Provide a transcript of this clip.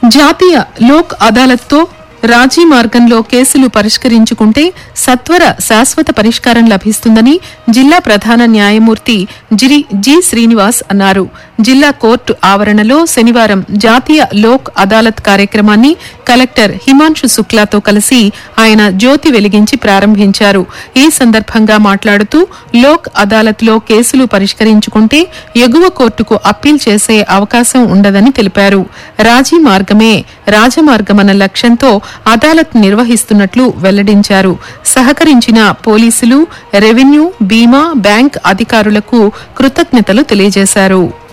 జాతీయ లోక్ అదాలత్తో రాజీ మార్గంలో కేసులు పరిష్కరించుకుంటే సత్వర శాశ్వత పరిష్కారం లభిస్తుందని జిల్లా ప్రధాన న్యాయమూర్తి జిరి జి శ్రీనివాస్ అన్నారు జిల్లా కోర్టు ఆవరణలో శనివారం జాతీయ లోక్ అదాలత్ కార్యక్రమాన్ని కలెక్టర్ హిమాంశు శుక్లాతో కలిసి ఆయన జ్యోతి వెలిగించి ప్రారంభించారు ఈ సందర్భంగా మాట్లాడుతూ లోక్ అదాలత్లో కేసులు పరిష్కరించుకుంటే ఎగువ కోర్టుకు అప్పీల్ చేసే అవకాశం ఉండదని తెలిపారు రాజీ మార్గమే రాజమార్గమన్న లక్ష్యంతో అదాలత్ నిర్వహిస్తున్నట్లు వెల్లడించారు సహకరించిన పోలీసులు రెవెన్యూ బీమా బ్యాంక్ అధికారులకు కృతజ్ఞతలు తెలియజేశారు